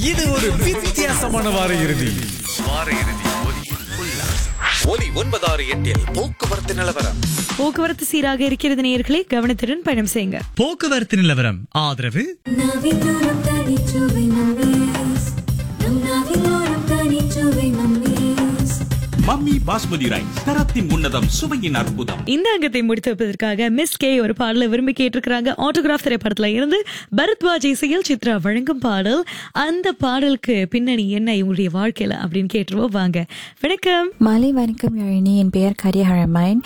இது ஒரு வித்தியாசமான வார இறுதி வார இறுதி ஒலியில் உல்லாசம். ஒலி ஒன்பதாறு எட்டில் போக்குவரத்து நிலவரம் போக்குவரத்து சீராக இருக்கிறது நேயர்களே கவனத்துடன் பயணம் செய்யுங்க போக்குவரத்து நிலவரம் ஆதரவு நாவிலோரம் தனிச்சுவை நம்மீஸ் நம் நாவிலோரம் தனிச்சுவை நம்மீஸ் மம்மி பாஸ்மதி ரைஸ் தரத்தின் உன்னதம் சுவையின் அற்புதம் இந்த அங்கத்தை முடித்து வைப்பதற்காக மிஸ் கே ஒரு பாடலை விரும்பி கேட்டிருக்கிறாங்க ஆட்டோகிராஃப் திரைப்படத்துல இருந்து பரத்வாஜ் இசையில் சித்ரா வழங்கும் பாடல் அந்த பாடலுக்கு பின்னணி என்ன இவங்களுடைய வாழ்க்கையில அப்படின்னு கேட்டுருவோம் வாங்க வணக்கம் மாலை வணக்கம் யாழினி என் பெயர் கரியஹழமைன்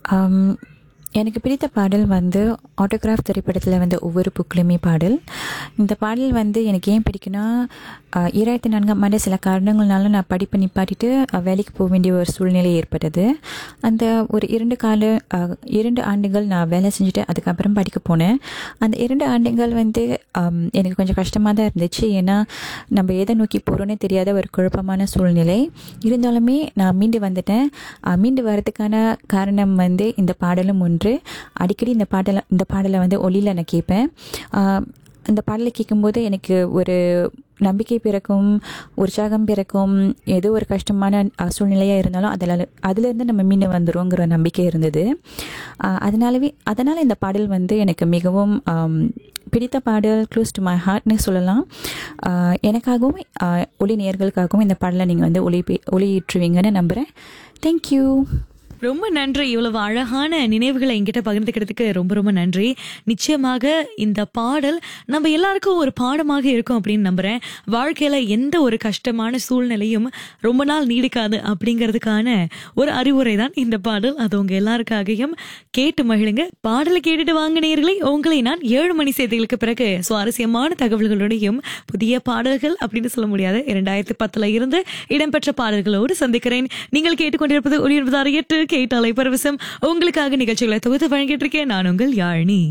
எனக்கு பிடித்த பாடல் வந்து ஆட்டோகிராஃப் திரைப்படத்தில் வந்து ஒவ்வொரு புக்கிலுமே பாடல் இந்த பாடல் வந்து எனக்கு ஏன் பிடிக்குன்னா ஆஹ், ஈராயிரத்தி நான்காம் ஆண்டு சில காரணங்கள்னால நான் படிப்பை நிப்பாட்டிட்டு ஆஹ், வேலைக்கு போக வேண்டிய ஒரு சூழ்நிலை ஏற்பட்டது அந்த ஒரு இரண்டு கால ஆஹ், இரண்டு ஆண்டுகள் நான் வேலை செஞ்சுட்டு அதுக்கப்புறம் படிக்க போனேன் அந்த இரண்டு ஆண்டுகள் வந்து ஆம், எனக்கு கொஞ்சம் கஷ்டமாக தான் இருந்துச்சு ஏன்னா நம்ம எதை நோக்கி போகிறோன்னே தெரியாத ஒரு குழப்பமான சூழ்நிலை இருந்தாலுமே நான் மீண்டு வந்துட்டேன் ஆஹ், மீண்டு வரதுக்கான காரணம் வந்து இந்த பாடலும் ஒன்று அடிக்கடி இந்த பாடலை இந்த பாடலை வந்து ஒளியில் நான் கேட்பேன் ஆஹ், அந்த பாடலை கேட்கும்போது எனக்கு ஒரு நம்பிக்கை பிறக்கும் உற்சாகம் பிறக்கும் ஏதோ ஒரு கஷ்டமான அஹ், சூழ்நிலையா இருந்தாலும் அதில் அதுலேருந்து நம்ம மீண்டு வந்துருவோங்கிற நம்பிக்கை இருந்தது அஹ், அதனாலவே அதனால் இந்த பாடல் வந்து எனக்கு மிகவும் ஆம், பிடித்த பாடல் க்ளோஸ் டு மை ஹார்ட்னு சொல்லலாம் அஹ், எனக்காகவும் அஹ், ஒளி நேயர்களுக்காகவும் இந்த பாடலை நீங்கள் வந்து ஒளி ஒளியேற்றுவீங்கன்னு நம்புகிறேன் தேங்க்யூ ரொம்ப நன்றி இவ்வளவு அழகான நினைவுகளை என்கிட்ட பகிர்ந்துக்கிறதுக்கு ரொம்ப ரொம்ப நன்றி நிச்சயமாக இந்த பாடல் நம்ம எல்லாருக்கும் ஒரு பாடமாக இருக்கும் அப்படின்னு நம்புறேன் வாழ்க்கையில எந்த ஒரு கஷ்டமான சூழ்நிலையும் ரொம்ப நாள் நீடிக்காது அப்படிங்கிறதுக்கான ஒரு அறிவுரை தான் இந்த பாடல் அது உங்க எல்லாருக்காகவும் கேட்டு மகிழுங்க பாடலை கேட்டுட்டு வாங்க நேயர்களே உங்களை நான் ஏழு மணி செய்திகளுக்கு பிறகு சுவாரஸ்யமான தகவல்களுடையும் புதிய பாடல்கள் அப்படின்னு சொல்ல முடியாது இரண்டாயிரத்தி பத்துல இருந்து இடம்பெற்ற பாடல்களோடு சந்திக்கிறேன் நீங்கள் கேட்டுக்கொண்டிருப்பது ஒளியன்பதாறு எட்டு கேட்டாலை பரவசம் உங்களுக்காக நிகழ்ச்சிகளை தொகுத்து வழங்கிட்டு இருக்கேன் நான் உங்கள் யாழினி